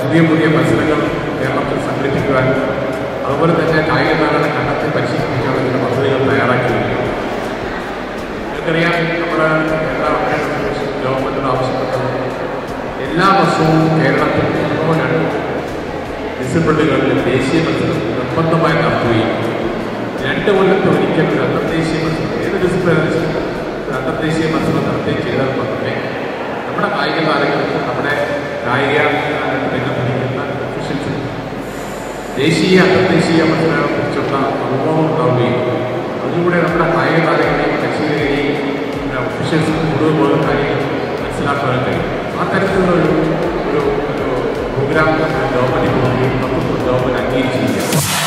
പുതിയ പുതിയ മത്സരങ്ങൾ കേരളത്തിൽ സംഘടിപ്പിക്കുവാൻ അതുപോലെ തന്നെ കായിക താരങ്ങളെ കണ്ടെത്തി പരിശീലിപ്പിക്കാനുള്ള ചില പദ്ധതികൾ തയ്യാറാക്കിയിരിക്കുന്നു നിങ്ങൾക്കറിയാം നമ്മുടെ കേരള ഫെഡറേഷൻ ഗവൺമെൻറ്റിനോട് ആവശ്യപ്പെട്ടത് എല്ലാ വർഷവും കേരളത്തിൽ ഒന്നോ രണ്ടോ ഡിസിപ്ലിനുകളിൽ ദേശീയ മത്സരം നിർബന്ധമായി നടത്തുകയും രണ്ട് കൊല്ലത്തെ ഒരിക്കൽ ഒരു അന്തർദേശീയ മത്സരം ഏത് ഡിസിപ്ലിനും ഒരു അന്തർദേശീയ മത്സരം നടത്തുകയും ചെയ്താൽ മാത്രമേ നമ്മുടെ കായിക താരങ്ങൾക്ക് നമ്മുടെ കായിക രംഗത്ത് നിൽക്കുന്ന ഒഫീഷ്യൽസ് ദേശീയ അന്തർദേശീയ മത്സരങ്ങളെ കുറിച്ചുള്ള അനുഭവം ഉണ്ടാവുകയും അതിലൂടെ നമ്മുടെ കായിക താരങ്ങളെയും പരിശീലകരെയും പിന്നെ ഒഫീഷ്യൽസിന് കൂടുതൽ കൂടുതൽ കാര്യങ്ങൾ മനസ്സിലാക്കാൻ കഴിയും ആ തരത്തിലുള്ള ഒരു ഒരു ഒരു പ്രോഗ്രാം ഗവൺമെൻറ് ഗവൺമെൻറ് അംഗീകരിച്ചിരിക്കുക